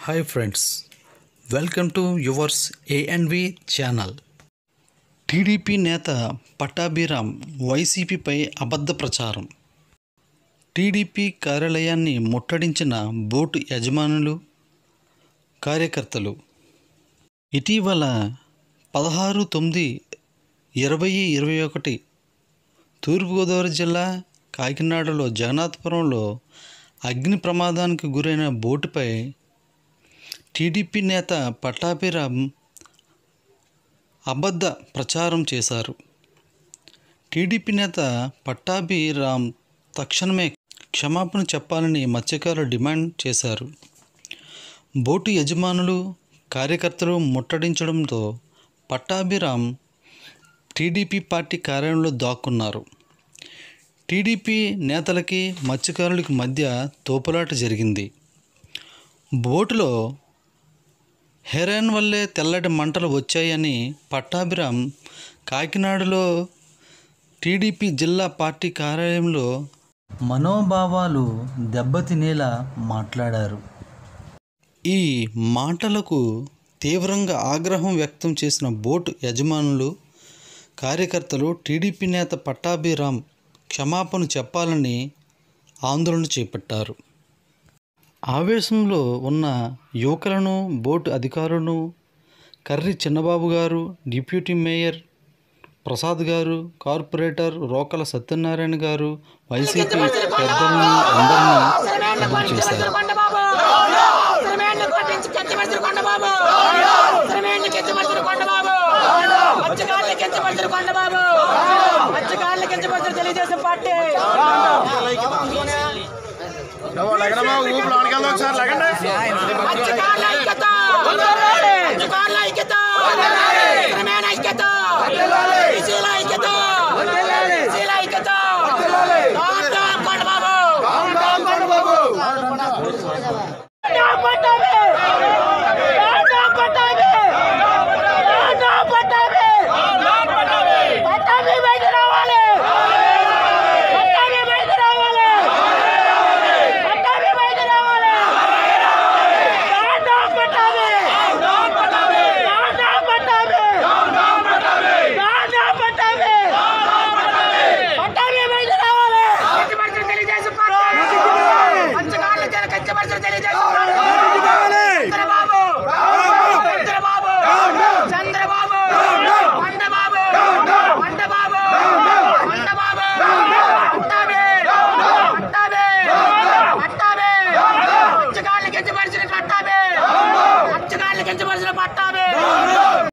hi friends welcome to yours A N V channel TDP నేత పట్టాభిరామ్ వైసీపీపై అబద్ధ ప్రచారం టీడీపీ కార్యాలయాన్ని ముట్టడించిన బోటు యజమానులు కార్యకర్తలు ఇటీవల పదహారు తొమ్మిది ఇరవై ఇరవై ఒకటి తూర్పుగోదావరి జిల్లా కాకినాడలో జగన్నాథపురంలో అగ్ని ప్రమాదానికి గురైన బోటుపై టీడీపీ నేత పట్టాభిరామ్ అబద్ధ ప్రచారం చేశారు టీడీపీ నేత పట్టాభిరామ్ తక్షణమే క్షమాపణ చెప్పాలని మత్స్యకారులు డిమాండ్ చేశారు బోటు యజమానులు కార్యకర్తలు ముట్టడించడంతో పట్టాభిరామ్ టీడీపీ పార్టీ కార్యాలయంలో దాక్కున్నారు టీడీపీ నేతలకి మత్స్యకారులకి మధ్య తోపులాట జరిగింది బోటులో హెరాన్ వల్లే తెల్లటి మంటలు వచ్చాయని పట్టాభిరామ్ కాకినాడలో టీడీపీ జిల్లా పార్టీ కార్యాలయంలో మనోభావాలు దెబ్బతినేలా మాట్లాడారు ఈ మాటలకు తీవ్రంగా ఆగ్రహం వ్యక్తం చేసిన బోటు యజమానులు కార్యకర్తలు టీడీపీ నేత పట్టాభిరామ్ క్షమాపణ చెప్పాలని ఆందోళన చేపట్టారు ఆవేశంలో ఉన్న యువకులను బోటు అధికారులను కర్రి చిన్నబాబు గారు డిప్యూటీ మేయర్ ప్రసాద్ గారు కార్పొరేటర్ రోకల సత్యనారాయణ గారు వైసీపీ పెద్దలను అందరినీ అదుపు చేశారు కొండబాబు శ్రమేణ్ణి కొట్టించి కెచ్చబడుతురు కొండబాబు శ్రమేణ్ణి కెచ్చబడుతురు కొండబాబు మత్స్యకారులు కెచ్చబడుతురు కొండబాబు మత్స్యకారులు కెచ్చబడుతురు తెలుగుదేశం పార్టీ లగడమా ఊపు లోనికి వెళ్దాం ఒకసారి లగండి మత్స్యకారుల ఐక్యత మత్స్యకారుల ఐక్యత శ్రమేణ ఐక్యత బీసీల ఐక్యత బీసీల ఐక్యత రామ్ కొండబాబు రామ్ పట్టాభి రామ్ పట్టాభి రామ్ పట్టాభి పట్టాభి బయట రావాలి పట్టాభి బయట రావాలి పట్టాభి బయట రావాలి రామ్ పట్టాభి రామ్ పట్టాభి రామ్ పట్టాభి రామ్ పట్టాభి పట్టాభి బయట రావాలి కచ్చబడుతున్న తెలుగుదేశం పార్టీ మత్స్యకారుల జన కచ్చబడుతున్న తెలుగుదేశం పార్టీ చంద్రబాబు చంద్రబాబు చంద్రబాబు కొండబాబు కొండబాబు కొండబాబు పట్టాభి పట్టాభి పట్టాభి మత్స్యకారులు కించపరిచిన పట్టాభి మత్స్యకారులు కించపరిచిన పట్టాభి